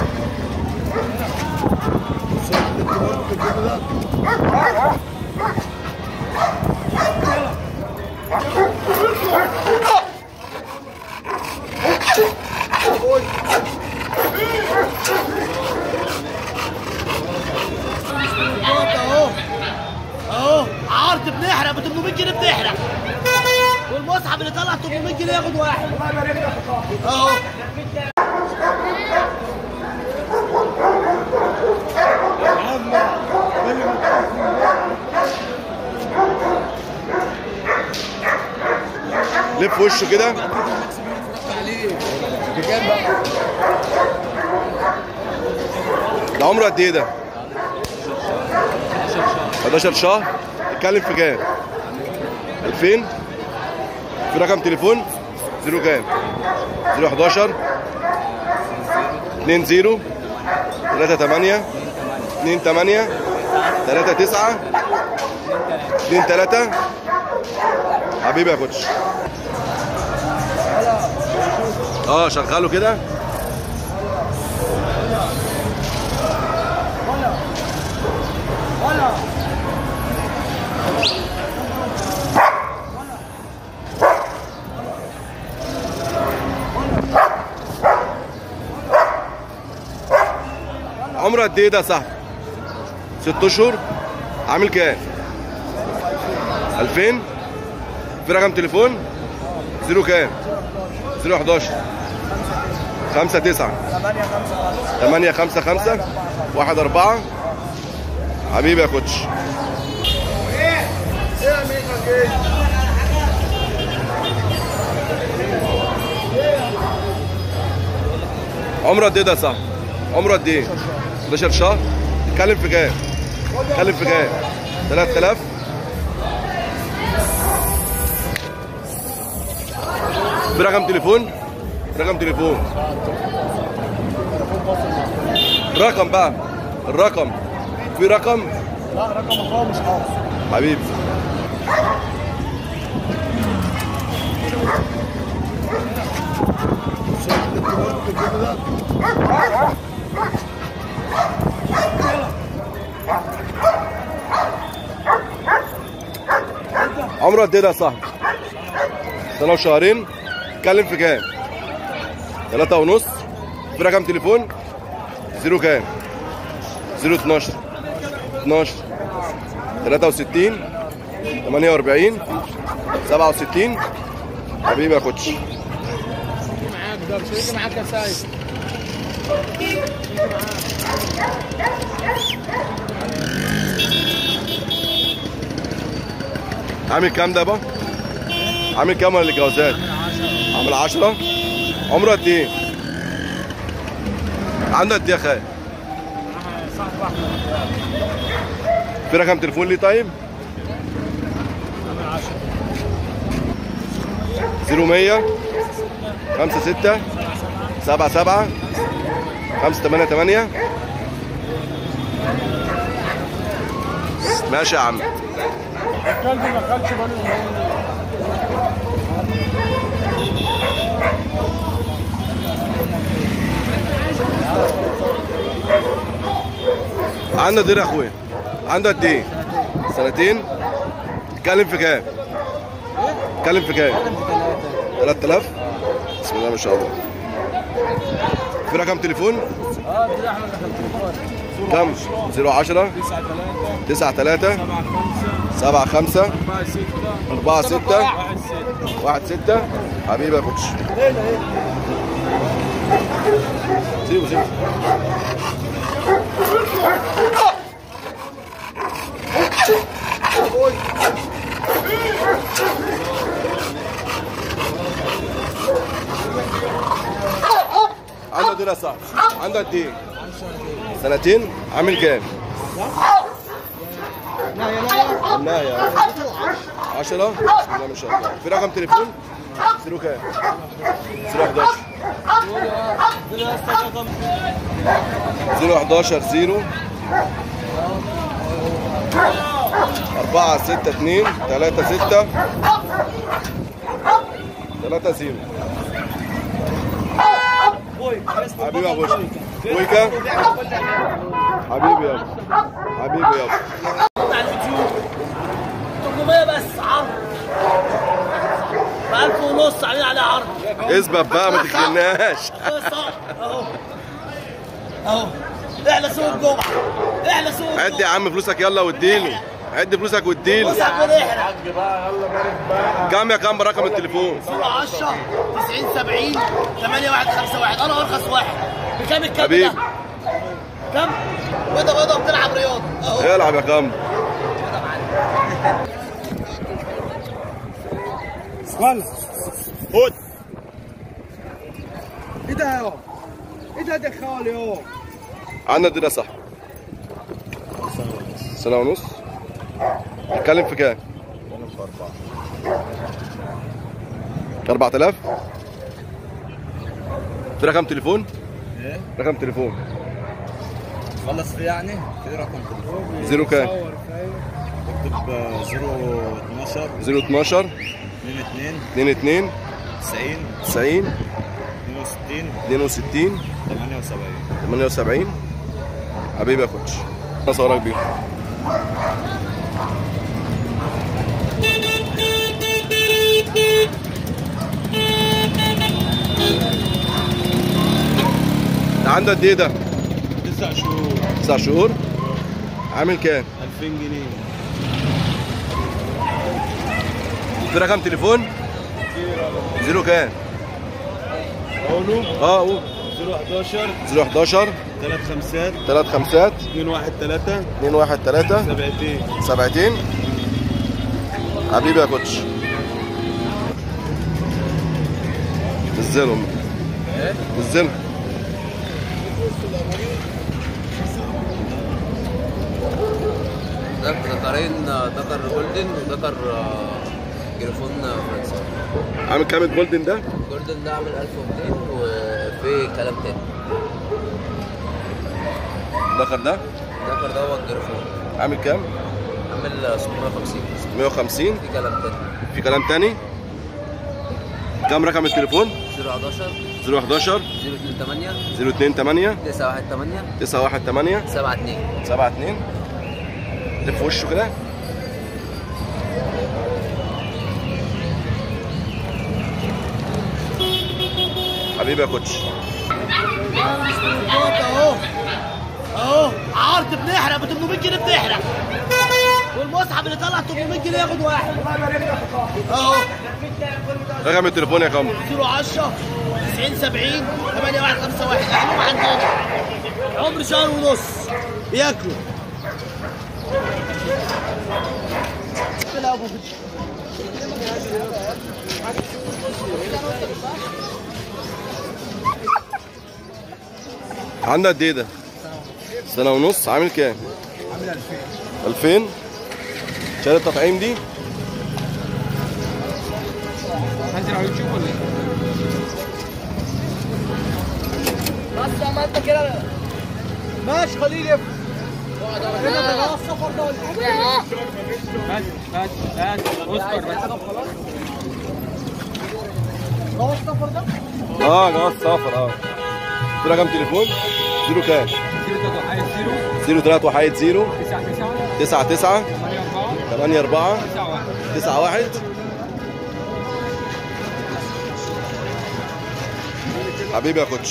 اهو اهو عرض بنحرق ب 800 جنيه بنحرق والمصحف اللي طلع 800 جنيه ياخد واحد اهو لف وشه كده ده عمره قد ايه ده 11 شهر اتكلم في كام 2000 في رقم تليفون زيرو كام 011 2 0 3 8 2 8 3 9 2 3 حبيبي يا كوتش اه شغله كده عمره قد ايه ده يا صاحبي؟ ست اشهر عامل كام؟ 2000 في رقم تليفون زيرو كام؟ زيرو 11 5 9 8 5 5 1 4 حبيبي يا كوتش عمره قد ايه ده يا صاحبي؟ عمره قد ايه؟ 11 شهر اتكلم في كام؟ اتكلم في كام؟ 3000 في رقم تليفون؟ رقم تليفون رقم بقى الرقم في رقم لا رقم اخوه مش حافظ حبيبي عمره قد ايه ده يا صاحبي؟ سنة وشهرين اتكلم في كام؟ ثلاثة ونص في رقم تليفون زيرو كام؟ زيرو 12 12 63 48 67 حبيبي يا كوتش معاك ده مش هيجي معاك يا سايب عامل كام ده بقى؟ عامل كام ولا الجوازات؟ عامل 10 عمره قد ايه؟ عنده قد ايه يا خال؟ صاحب واحد في رقم تليفون ليه طيب؟ من 10 0100 56 77 588 ماشي يا عم الكلب ما خدش باله ان هو عنده دير يا اخويا عنده قد ايه؟ سنتين اتكلم في كام؟ اتكلم في كام؟ 3000 بسم الله ما شاء الله في رقم تليفون اه دي احمد دخل كم؟ 010 9 3 9 3 7 7 5 5 4 6 4 6 1 6 حبيبي يا كوتش سيبه سيبه عنده دي صح عنده قد ايه؟ سنتين عامل كام؟ لا يا 10 بسم الله ما شاء الله في رقم تليفون؟ زيرو كام؟ زيرو 11 زيرو 11 زيرو 4 6 2 3 6 3 0 حبيبي يا بوشكا كويكا حبيبي يابا حبيبي يابا على اليوتيوب 800 بس عرض ب 1000 ونص عاملين عليها عرض اثبت بقى ما تخليناش اهو اهو احلى سوق الجمعه احلى سوق عد يا عم فلوسك يلا واديله عد فلوسك واديله مصعب ونحرق كام يا كام رقم التليفون 10 90 70 8 1 5 1 انا ارخص واحد بكام الكام حبيبي. ده؟ كام؟ بيضة بيضة بتلعب رياضة اهو العب يا كام ولا خد ايه ده يا ايه ده يا خالي يا عندنا الدنيا صح سنة ونص اتكلم في كام؟ في 4000 في رقم تليفون؟ ايه رقم تليفون خلص فيه يعني في رقم تليفون زيرو كام؟ اكتب 012 012 22 22 90 90 62 62 78 78 حبيبي يا كوتش انا صورك بيه ده عنده قد ايه ده؟ 9 شهور تسع شهور عامل كام؟ 2000 جنيه في رقم تليفون؟ زيرو كام؟ قولوا اه قول 011 زيرو 11 3 خمسات 3 خمسات 2 1 3 2 1 3 سبعتين سبعتين حبيبي يا كوتش نزلهم نزلهم ده ذكرين ذكر جولدن وذكر آه، جريفون فرنسا عامل كام الجولدن ده؟ جولدن ده عامل 1200 وفي كلام تاني الذكر ده ذكر ده هو الجريفون عامل كام؟ عامل 650 150 في كلام تاني في كلام تاني كام رقم التليفون؟ 011 011 028 028 918 918 72 72 لف وشه كده حبيبي يا كوتش اهو اهو عرض بنحرق ب 800 جنيه بنحرق والمصحف اللي طلع 800 جنيه ياخد واحد اهو رقم التليفون يا كامل 010 90 70 8 1 5 1 احنا عندنا عمر شهر ونص بياكلوا عندك قد ايه ده؟ سنة ونص عامل كام؟ عامل 2000 2000 شهادة التطعيم دي هنزل على اليوتيوب ولا ايه؟ بس ما انت كده ماشي خليل يفهم السفر ده ولا بس بس بس اصبر بس هو السفر ده اه جواز سفر اه في رقم تليفون زيرو كام؟ زيرو تلاتة واحد زيرو 0 3 1 0 تسعة 9 تسعة 9 ثمانية 8 أربعة 4 تسعة واحد 9 1 حبيبي يا كوتش